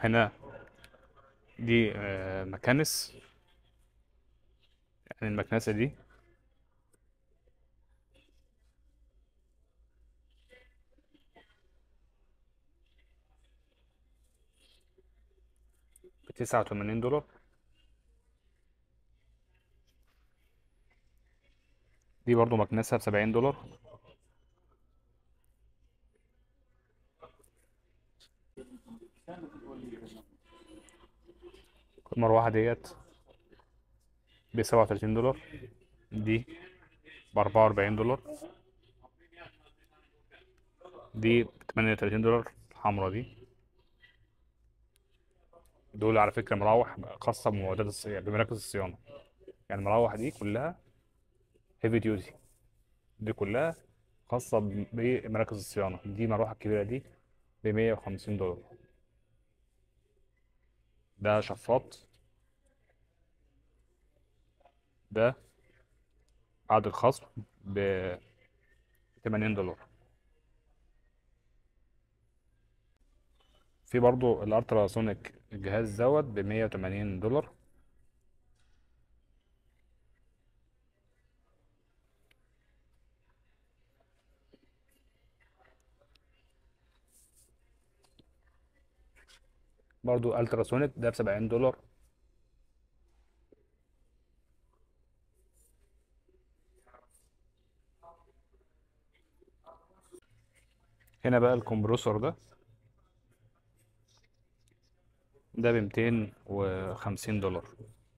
هنا دي آه، مكانس يعني المكنسة دي بتسعة وتمانين دولار دي برضو مكنسة بسبعين دولار المروحة ديت بسبعة وتلاتين دولار دي بأربعة وأربعين دولار دي بتمانية وتلاتين دولار الحمرا دي دول على فكرة مراوح خاصة بمعدات الصيانة بمراكز الصيانة يعني المراوح دي كلها هيفي ديوتي دي كلها خاصة ب- بمراكز الصيانة دي المروحة الكبيرة دي بمية وخمسين دولار ده شفاط ده عقد الخصم ب 80 دولار في برضو الالترا سونيك الجهاز دوت ب 180 دولار برضو الترا سونيك ده ب 70 دولار هنا بقى الكمبرسور ده ده ب 250 دولار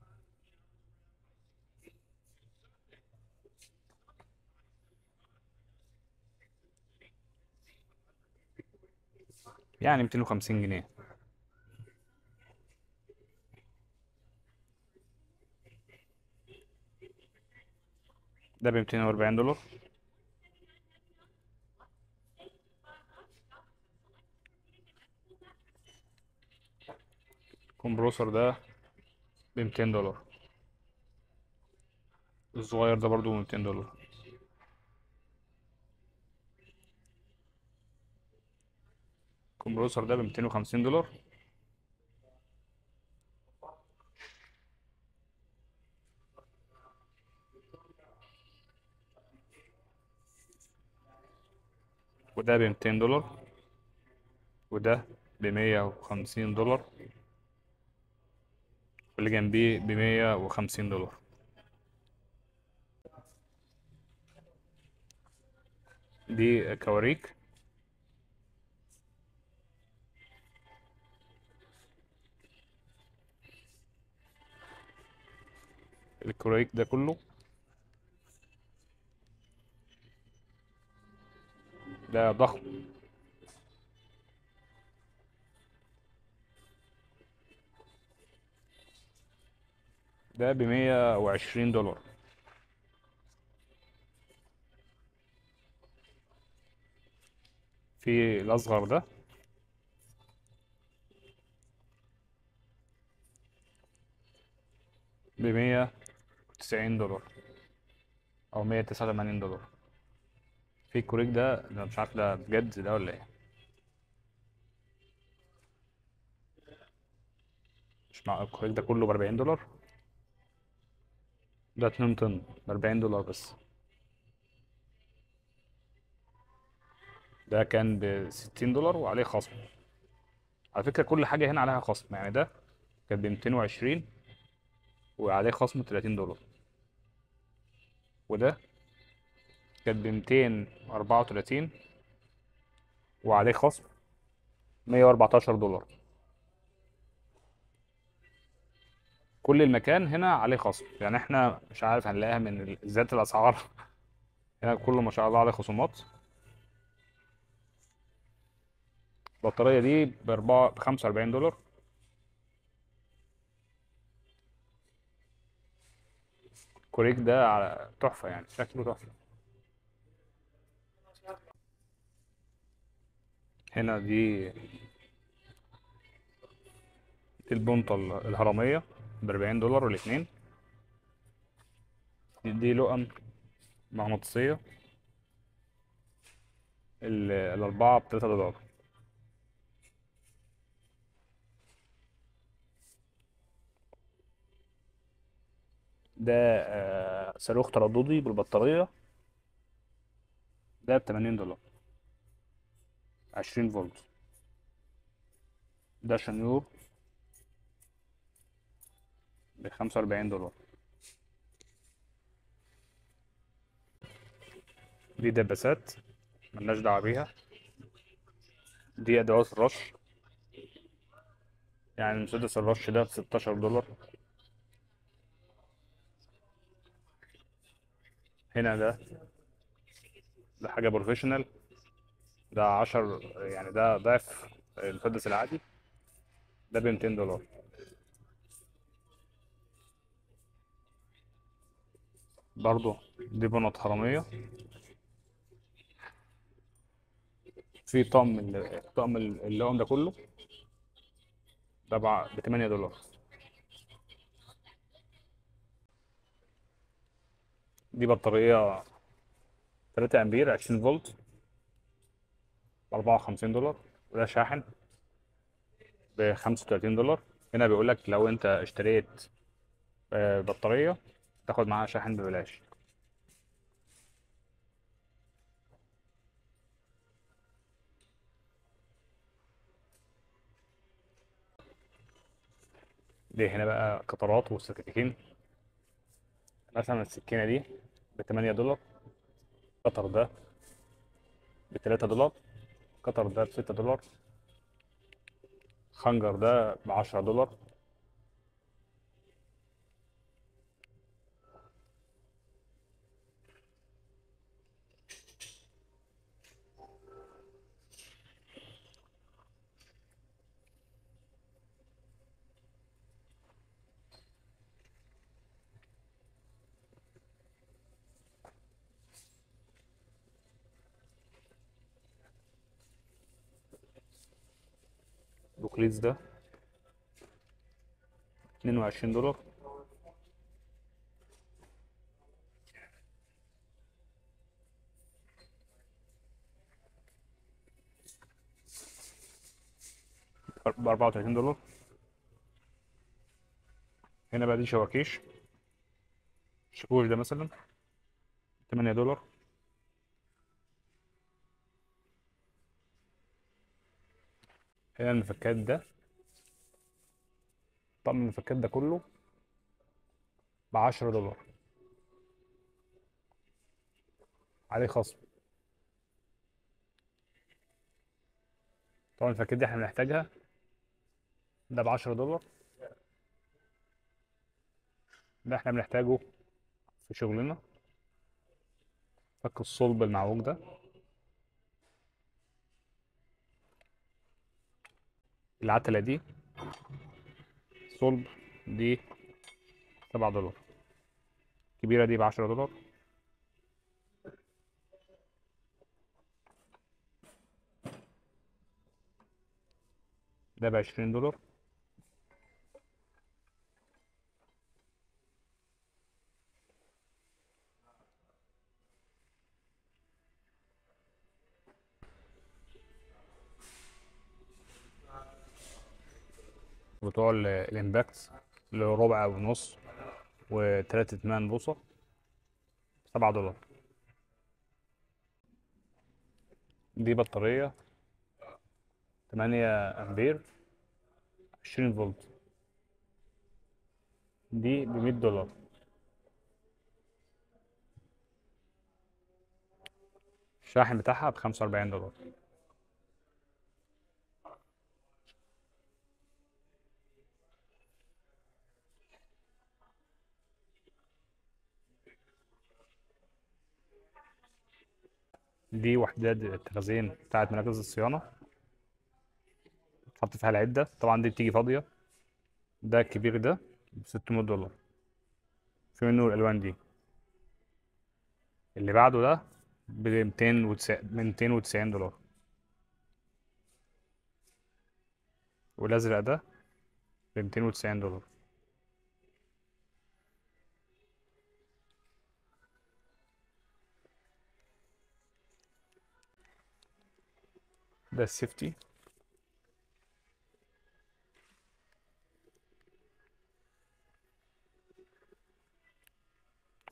يعني 250 جنيه ده ب 240 دولار الكمبرسور ده ب 200 دولار الصغير ده برضو ب 200 دولار الكمبرسور ده ب 250 دولار وده ب 200 دولار وده ب 150 دولار واللي جنبيه ب 150 دولار دي كواريك الكواريك ده كله ده ضخم ده ب 120 دولار في الأصغر ده ب 190 دولار أو 189 دولار في الكوريك ده أنا مش عارف ده بجد ده ولا إيه مش مع الكوريك ده كله ب 40 دولار ده 2 طن ب 40 دولار بس ده كان ب 60 دولار وعليه خصم على فكرة كل حاجة هنا عليها خصم يعني ده كان ب 220 وعليه خصم 30 دولار وده كان ب 234 وعليه خصم 114 دولار كل المكان هنا عليه خصم يعني احنا مش عارف هنلاقيها من ال- زيادة الأسعار هنا كله ما شاء الله عليه خصومات البطارية دي بأربعة بخمسة وأربعين دولار كوريك ده على تحفة يعني شكله تحفة هنا دي البنطة ال- الهرمية بأربعين دولار الاتنين دي دي لقم مغناطيسية ال- الأربعة بتلاتة دولار ده آه، صاروخ ترددي بالبطارية ده ب 80 دولار 20 فولت ده شنيور ب 45 دولار دي دباسات ملناش دعوة بيها دي أدوات الرش يعني مسدس الرش ده ب 16 دولار هنا ده ده حاجة بروفيشنال ده 10 يعني ده ضعف المسدس العادي ده ب 200 دولار برضه دي بنط حرامية في طقم ال- طقم اللون ده كله ده ب 8 دولار دي بطارية 3 امبير 20 فولت ب 54 دولار وده شاحن ب 35 دولار هنا بيقول لك لو انت اشتريت آه، بطارية تاخد معاها شاحن ببلاش دي هنا بقى قطرات وسكاكين مثلا السكينة دي ب 8 دولار قطر ده ب 3 دولار قطر ده ب 6 دولار خنجر ده ب 10 دولار بوكليز ده 22 دولار ب 34 دولار هنا بقى دي شواكيش الشاكوش ده مثلا 8 دولار هنا المفكات ده طقم المفكات ده كله ب 10 دولار عليه خصم طبعا المفكات دي احنا بنحتاجها ده ب 10 دولار ده احنا بنحتاجه في شغلنا فك الصلب المعوج ده العتلة دي صلب دي 7 دولار الكبيرة دي ب 10 دولار ده ب 20 دولار بتوع ال- الامباكت اللي هو ربع ونص وتلاتة اتنين بوصة سبعة دولار دي بطارية تمانية أمبير عشرين فولت دي بمية دولار الشاحن بتاعها بخمسة وأربعين دولار دي وحدات التخزين بتاعت مراكز الصيانة تحط فيها العدة طبعا دي بتيجي فاضية ده الكبير ده بستمية دولار في منه الألوان دي اللي بعده ده بميتين وتسعين وتسعين دولار والأزرق ده بميتين وتسعين دولار ده السيفتي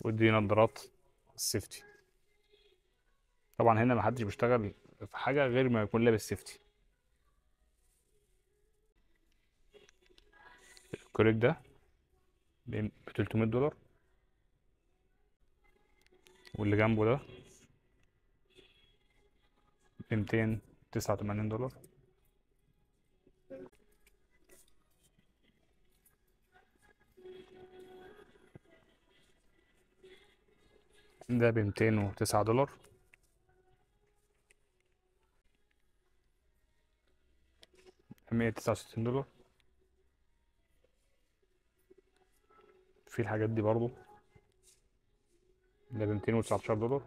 ودي نظارات السيفتي طبعا هنا محدش بيشتغل في حاجة غير ما يكون لابس سيفتي الكوريك ده ب 300 دولار واللي جنبه ده ب 289 دولار ده ب 209 دولار مية تسعة وستين دولار في الحاجات دي برضو ده بميتين وتسعتاشر دولار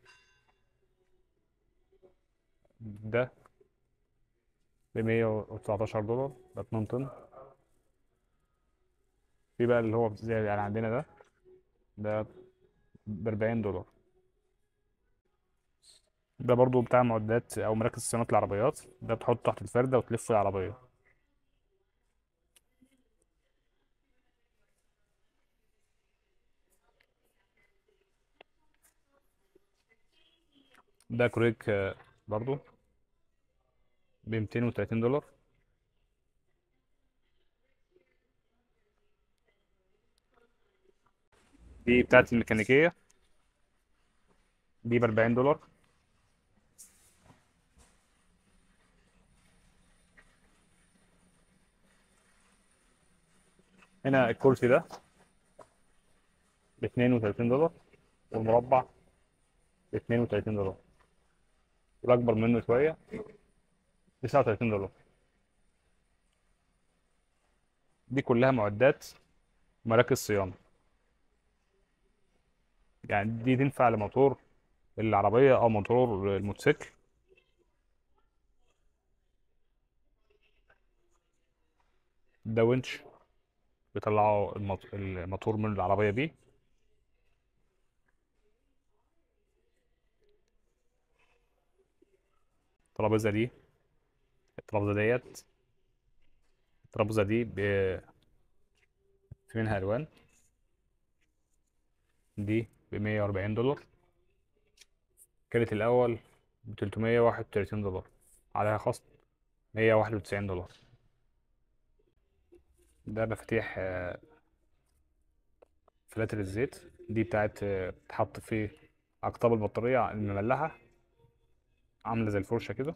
ده بمية وتسعتاشر دولار ده اتنين طن في بقى اللي هو زي يعني عندنا ده ده بأربعين دولار ده برضو بتاع معدات أو مراكز صيانة العربيات ده بتحطه تحت الفردة وتلف العربية ده كوريك آه، برضو بميتين وتلاتين دولار دي بتاعت الميكانيكية دي بأربعين دولار هنا الكرسي ده باتنين وتلاتين دولار والمربع باتنين وتلاتين دولار والأكبر منه شوية تسعة وتلاتين دولار دي كلها معدات مراكز صيانة يعني دي تنفع لموتور العربية أو موتور الموتوسيكل ده winch بيطلعوا المط- الموتور من العربية بيه الترابيزة دي الترابيزة ديت الترابيزة دي ب... في منها ألوان دي بمية وأربعين دولار كانت الأول بتلتمية واحد وتلاتين دولار عليها خصم مية واحد وتسعين دولار ده مفاتيح آه، فلاتر الزيت دي بتاعت آه، تحط في أقطاب البطارية المملحة عاملة زي الفرشة كده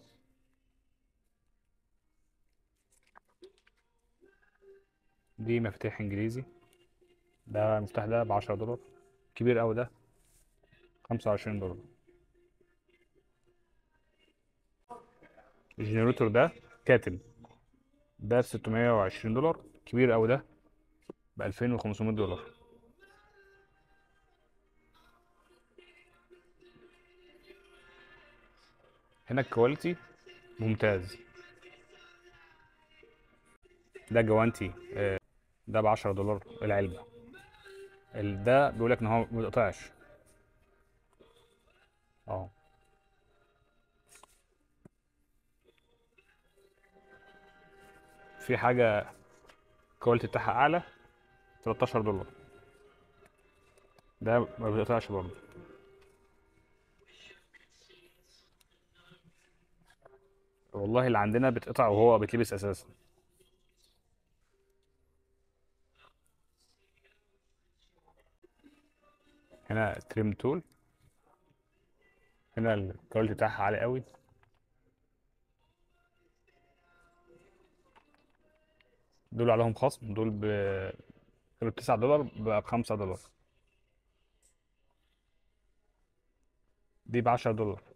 دي مفاتيح إنجليزي ده المفتاح ده بعشرة دولار كبير أوي ده خمسة وعشرين دولار الجنريتور ده كاتل ده بستمية وعشرين دولار كبير أوي ده بألفين وخمسمية دولار هنا الكواليتي ممتاز ده جوانتي آه، ده بعشرة دولار العلبة ال- ده بيقولك إن هو ما بيقطعش اه في حاجة الكواليتي بتاعها أعلى 13 دولار ده ما بيقطعش برضه والله اللي عندنا بتقطع وهو بيتلبس أساسا هنا تريم تول هنا الكواليتي بتاعها عالي قوي دول عليهم خصم دول ب كانوا بتسعة دولار بقى بخمسة دولار دي بعشرة دولار